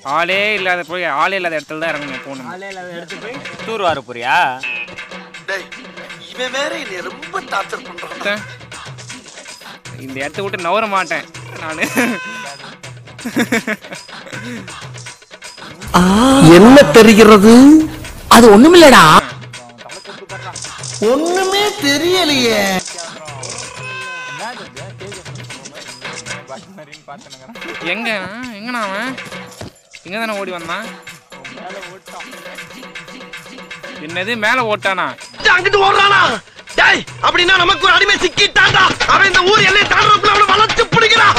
ஆளே இல்லாத போய் ஆளே இல்லாத இடத்துல தான் இறங்கணும் போகணும் ஆளே இல்லாத எடுத்து போய் டூர் வர போறியா டேய் இவன் வேற என்னை ரொம்ப டார்ச்சர் பண்றான் இந்த இடத்த விட்டு நவர மாட்டேன் நான் என்ன தெரிகிறது அது ஒண்ணுமில்லடா ஒண்ணுமே தெரியலையே எங்க எங்கண்ணா அவன் எங்க தானே ஓடி வந்தான் என்னது மேல ஓட்டானா அங்கிட்டு ஓடுறானா டேய் அப்படின்னா நமக்கு ஒரு அடிமை சிக்கிட்டான்டா அவன் இந்த ஊர் எல்லையை தாண்டறதுக்குள்ள அவனை வளர்த்து பிடிக்கிறான்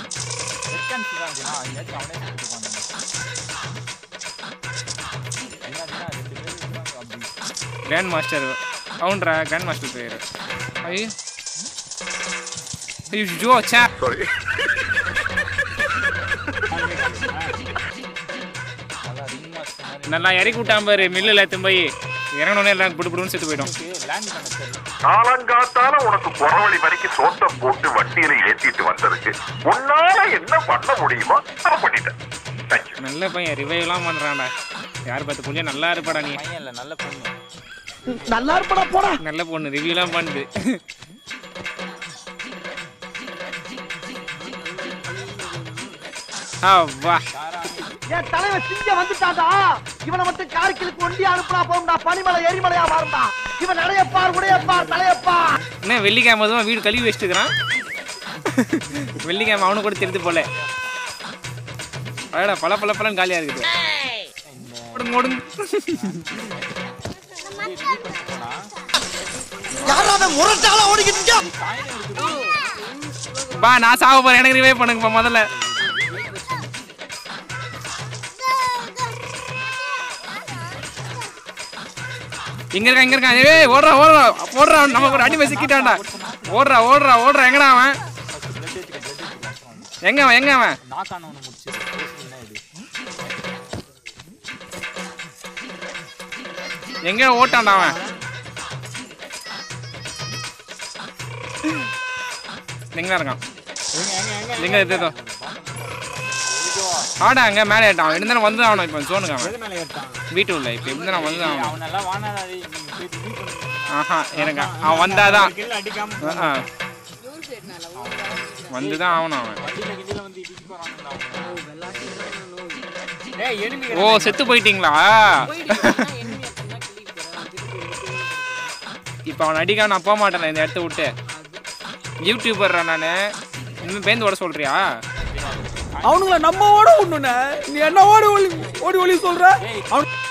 கிராண்ட் மாஸ்டர் கவுண்டரா கிராண்ட் மாஸ்டர் பேர் ஐயோ ஐயோ ஜோ சே நல்லா இறக்கி விட்டான் பாரு மில்லில் எடுத்து போய் இறங்கணுன்னே எல்லாம் புடு புடுன்னு செத்து போயிடும் காலங்காத்தால உனக்கு குறவழி வரைக்கும் சோத்த போட்டு வண்டியில ஏத்திட்டு வந்ததுக்கு உன்னால என்ன பண்ண முடியுமோ நான் பண்ணிட்டேன் தேங்க்யூ நல்ல பையன் ரிவைவ்லாம் பண்ணுறான்டா யார் பார்த்து கொஞ்சம் நல்லா இருப்பாடா நீ பையன் இல்ல நல்ல பொண்ணு நல்லா இருப்படா போடா நல்ல பொண்ணு ரிவ்யூலாம் பண்ணுது ஆ வா என் தலைவன் சிங்க வந்துட்டாடா இவனை மட்டும் கார்கிலுக்கு ஒண்டி அனுப்புனா போகும்டா பனிமலை எரிமலையா மாறும்டா இவன் நடையப்பார் உடையப்பார் தலையப்பார் என்ன வெள்ளிக்கிழமை தான் வீடு கழுவி வச்சுட்டுக்கிறான் வெள்ளிக்கிழமை அவனு கூட தெரிந்து போல அடடா பல பல பலன் காலியா இருக்குது ஓடுங்க ஓடுங்க யாராவது முரட்டால ஓடிக்கிட்டு இருக்கா? பா நான் சாக போறேன் எனக்கு ரிவைவ் பண்ணுங்கப்பா முதல்ல இங்க இருக்கான் இங்க இருக்கான் ஏய் ஓடுறா ஓடுறா ஓடுறா நமக்கு ஒரு அடிமை சிக்கிட்டான்டா ஓடுறா ஓடுறா ஓடுறா எங்கடா அவன் எங்க அவன் எங்க அவன் நாக் ஆனவனை முடிச்சு என்ன இது எங்க ஓட்டான்டா அவன் எங்க இருக்கான் எங்க இது இதோ. ஆடா அங்க மேலே ஏட்டான் இருந்தாலும் வந்து அவன் இப்போ சோனுங்க அவன் எது மேல ஏறிட்டான் வீட்டு உள்ள இப்போ எப்படி நான் வந்து அவன் அவன் நல்லா வானாடா டேய், நீ போய் இது பண்ணு. ஆஹா எனக்கு அவன் வந்தாதான் கில் அடிக்காம ஆ, ஆ. வந்துதான் ஆகணும் அவன் வண்டியில கிண்டில வந்து இடிச்சு போறானுடா அவன். டேய் enemy ஓ செத்து போயிட்டீங்களா இப்போ அவன் அடிக்காம நான் போக மாட்டேன் இந்த இடத்த விட்டு யூடியூபர்ரா நான் இன்னும் பேந்து ஓட சொல்றியா அவனுங்கள நம்ம ஓட விடணுண்ணே நீ என்ன ஓடி ஒளி ஓடி ஒளி சொல்ற அவன்